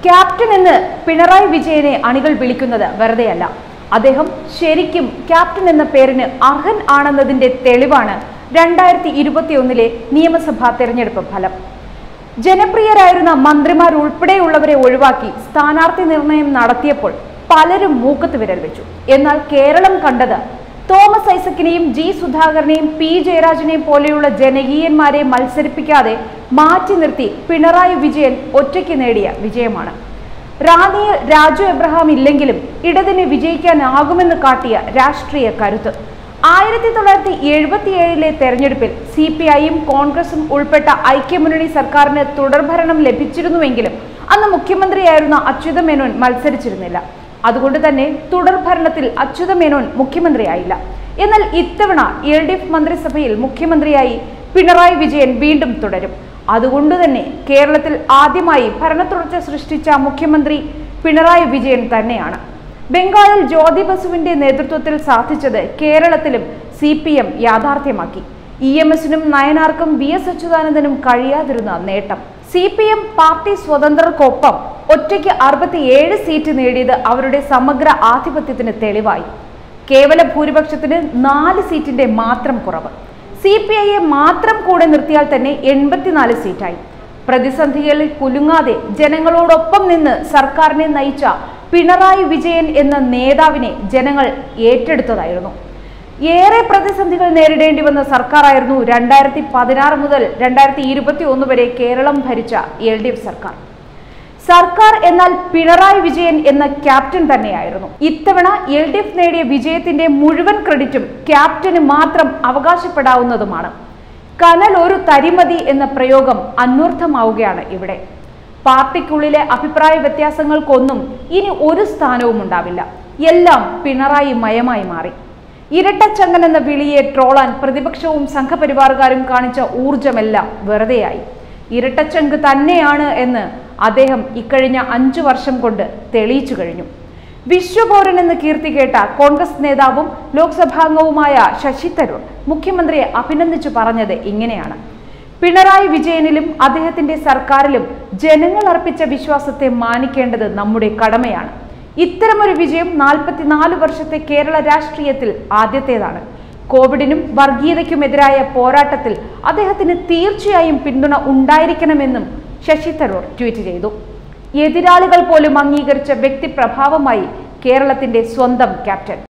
captain എന്ന് പിണറായി വിജയനെ അണികൾ വിളിക്കുന്നത് വെറുതെയല്ല അദ്ദേഹം ശരിക്കും ക്യാപ്റ്റൻ എന്ന പേരിന് അർഹൻ ആണെന്നതിന്റെ തെളിവാണ് രണ്ടായിരത്തി ഇരുപത്തിയൊന്നിലെ നിയമസഭാ തെരഞ്ഞെടുപ്പ് ഫലം ജനപ്രിയരായിരുന്ന മന്ത്രിമാർ ഉൾപ്പെടെയുള്ളവരെ ഒഴിവാക്കി സ്ഥാനാർത്ഥി നിർണയം നടത്തിയപ്പോൾ പലരും മൂക്കത്ത് വിരൽ വെച്ചു എന്നാൽ കേരളം കണ്ടത് തോമസ് ഐസക്കിനെയും ജി സുധാകരനെയും പി ജയരാജനെയും പോലെയുള്ള ജനകീയന്മാരെ മത്സരിപ്പിക്കാതെ മാറ്റി നിർത്തി പിണറായി വിജയൻ ഒറ്റയ്ക്ക് നേടിയ വിജയമാണ് റാന്നിയിൽ രാജു എബ്രഹാം ഇല്ലെങ്കിലും ഇടതിന് വിജയിക്കാനാകുമെന്ന് കാട്ടിയ രാഷ്ട്രീയ കരുത്ത് ആയിരത്തി തൊള്ളായിരത്തി എഴുപത്തിയേഴിലെ തെരഞ്ഞെടുപ്പിൽ സി പി ഐയും കോൺഗ്രസും ഉൾപ്പെട്ട ഐക്യമുന്നണി സർക്കാരിന് തുടർഭരണം ലഭിച്ചിരുന്നുവെങ്കിലും അന്ന് മുഖ്യമന്ത്രിയായിരുന്ന അച്യുത മേനോൻ മത്സരിച്ചിരുന്നില്ല അതുകൊണ്ട് തന്നെ തുടർഭരണത്തിൽ അച്യുത മേനോൻ മുഖ്യമന്ത്രിയായില്ല എന്നാൽ ഇത്തവണ എൽ ഡി എഫ് മന്ത്രിസഭയിൽ മുഖ്യമന്ത്രിയായി പിണറായി വിജയൻ വീണ്ടും തുടരും അതുകൊണ്ട് തന്നെ കേരളത്തിൽ ആദ്യമായി ഭരണത്തുടർച്ച സൃഷ്ടിച്ച മുഖ്യമന്ത്രി പിണറായി വിജയൻ തന്നെയാണ് ബംഗാളിൽ ജ്യോതി ബസുവിന്റെ നേതൃത്വത്തിൽ സാധിച്ചത് കേരളത്തിലും സി പി എം യാഥാർത്ഥ്യമാക്കി ഇ എം എസിനും നയനാർക്കും വി എസ് അച്യുതാനന്ദനും കഴിയാതിരുന്ന നേട്ടം സി പി എം പാർട്ടി സ്വതന്ത്രർക്കൊപ്പം ഒറ്റയ്ക്ക് അറുപത്തിയേഴ് സീറ്റ് നേടിയത് അവരുടെ സമഗ്ര ആധിപത്യത്തിന് തെളിവായി കേവല ഭൂരിപക്ഷത്തിന് നാല് സീറ്റിന്റെ മാത്രം കുറവ് സി പി ഐയെ മാത്രം കൂടെ നിർത്തിയാൽ തന്നെ എൺപത്തിനാല് സീറ്റായി പ്രതിസന്ധികളിൽ കുലുങ്ങാതെ ജനങ്ങളോടൊപ്പം നിന്ന് സർക്കാരിനെ നയിച്ച പിണറായി വിജയൻ എന്ന നേതാവിനെ ജനങ്ങൾ ഏറ്റെടുത്തതായിരുന്നു ഏറെ പ്രതിസന്ധികൾ നേരിടേണ്ടി വന്ന സർക്കാരായിരുന്നു രണ്ടായിരത്തി പതിനാറ് മുതൽ രണ്ടായിരത്തി ഇരുപത്തി ഒന്ന് വരെ കേരളം ഭരിച്ച എൽ ഡി എഫ് സർക്കാർ സർക്കാർ എന്നാൽ പിണറായി വിജയൻ എന്ന ക്യാപ്റ്റൻ തന്നെയായിരുന്നു ഇത്തവണ എൽ ഡി എഫ് നേടിയ വിജയത്തിന്റെ മുഴുവൻ ക്രെഡിറ്റും ക്യാപ്റ്റന് മാത്രം അവകാശപ്പെടാവുന്നതുമാണ് കനൽ ഒരു തരിമതി എന്ന പ്രയോഗം അന്വർത്ഥമാവുകയാണ് ഇവിടെ പാർട്ടിക്കുള്ളിലെ അഭിപ്രായ വ്യത്യാസങ്ങൾക്കൊന്നും ഇനി ഒരു സ്ഥാനവും ഉണ്ടാവില്ല എല്ലാം പിണറായി മയമായി മാറി ഇരട്ടച്ചങ്ങൻ എന്ന വിളിയെ ട്രോളാൻ പ്രതിപക്ഷവും സംഘപരിവാറുകാരും കാണിച്ച ഊർജമെല്ലാം വെറുതെയായി ഇരട്ടച്ചങ്ക് തന്നെയാണ് എന്ന് അദ്ദേഹം ഇക്കഴിഞ്ഞ അഞ്ചു വർഷം കൊണ്ട് തെളിയിച്ചു കഴിഞ്ഞു വിശ്വപൗരൻ എന്ന് കീർത്തി കേട്ട കോൺഗ്രസ് നേതാവും ലോക്സഭാംഗവുമായ ശശി തരൂർ മുഖ്യമന്ത്രിയെ അഭിനന്ദിച്ചു പറഞ്ഞത് ഇങ്ങനെയാണ് പിണറായി വിജയനിലും അദ്ദേഹത്തിന്റെ സർക്കാരിലും ജനങ്ങൾ അർപ്പിച്ച വിശ്വാസത്തെ മാനിക്കേണ്ടത് നമ്മുടെ കടമയാണ് ഇത്തരമൊരു വിജയം നാൽപ്പത്തിനാല് വർഷത്തെ കേരള രാഷ്ട്രീയത്തിൽ ആദ്യത്തേതാണ് കോവിഡിനും വർഗീയതയ്ക്കുമെതിരായ പോരാട്ടത്തിൽ അദ്ദേഹത്തിന് തീർച്ചയായും പിന്തുണ ഉണ്ടായിരിക്കണമെന്നും ശശി തരൂർ ട്വീറ്റ് ചെയ്തു എതിരാളികൾ പോലും അംഗീകരിച്ച വ്യക്തിപ്രഭാവമായി കേരളത്തിന്റെ സ്വന്തം ക്യാപ്റ്റൻ